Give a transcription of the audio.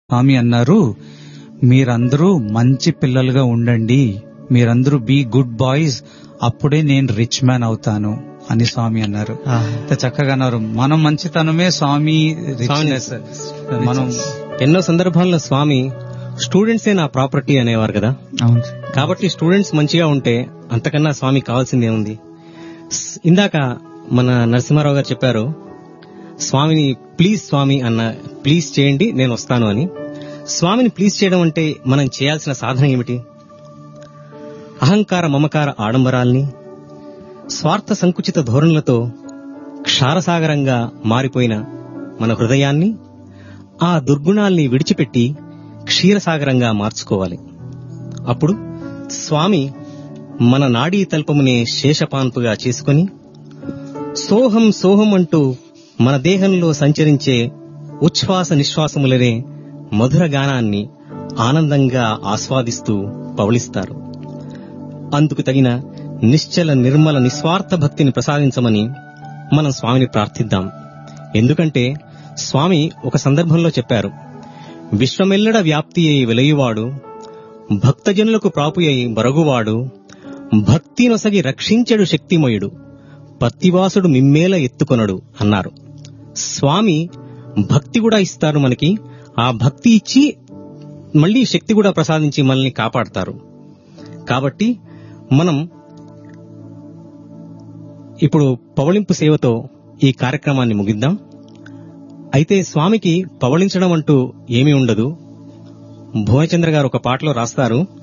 స్వామి అన్నారు మీరందరూ మంచి పిల్లలుగా ఉండండి మీరందరూ బీ గుడ్ బాయ్స్ అప్పుడే నేను రిచ్ మ్యాన్ అవుతాను అని స్వామి అన్నారు ఎంత చక్కగా అన్నారు మనం మంచితనమే స్వామి రిచ్నెస్ మనం ఎన్నో సందర్భాల్లో స్వామి స్టూడెంట్సే నా ప్రాపర్టీ అనేవారు కదా అవును కాబట్టి స్టూడెంట్స్ మంచిగా ఉంటే అంతకన్నా స్వామి కావాల్సిందే ఉంది స్- ఇందాక మన నరసింహారావు గారు చెప్పారు స్వామిని ప్లీజ్ స్వామి అన్న ప్లీజ్ చేయండి నేను వస్తాను అని స్వామిని ప్లీజ్ చేయడం అంటే మనం చేయాల్సిన సాధన ఏమిటి అహంకార మమకార ఆడంబరాల్ని స్వార్థ సంకుచిత ధోరణులతో క్షారసాగరంగా మారిపోయిన మన హృదయాన్ని ఆ దుర్గుణాల్ని విడిచిపెట్టి క్షీరసాగరంగా మార్చుకోవాలి అప్పుడు స్వామి మన నాడీ తల్పమునే శేషపాన్పుగా చేసుకొని సోహం సోహం అంటూ మన దేహంలో సంచరించే ఉచ్ఛ్వాస నిశ్వాసములనే మధుర గానాన్ని ఆనందంగా ఆస్వాదిస్తూ పవళిస్తారు అందుకు తగిన నిశ్చల నిర్మల నిస్వార్థ భక్తిని ప్రసాదించమని మనం స్వామిని ప్రార్థిద్దాం ఎందుకంటే స్వామి ఒక సందర్భంలో చెప్పారు విశ్వమెల్లడ వ్యాప్తి అయి వెలయువాడు భక్తజనులకు ప్రాపు అయి బరగువాడు భక్తి నొసగి రక్షించడు శక్తిమయుడు పత్తివాసుడు మిమ్మేల ఎత్తుకొనడు అన్నారు స్వామి భక్తి కూడా ఇస్తారు మనకి ఆ భక్తి ఇచ్చి మళ్ళీ శక్తి కూడా ప్రసాదించి మనల్ని కాపాడతారు కాబట్టి మనం ఇప్పుడు పవళింపు సేవతో ఈ కార్యక్రమాన్ని ముగిద్దాం అయితే స్వామికి పవళించడం అంటూ ఏమీ ఉండదు భువనచంద్ర గారు ఒక పాటలో రాస్తారు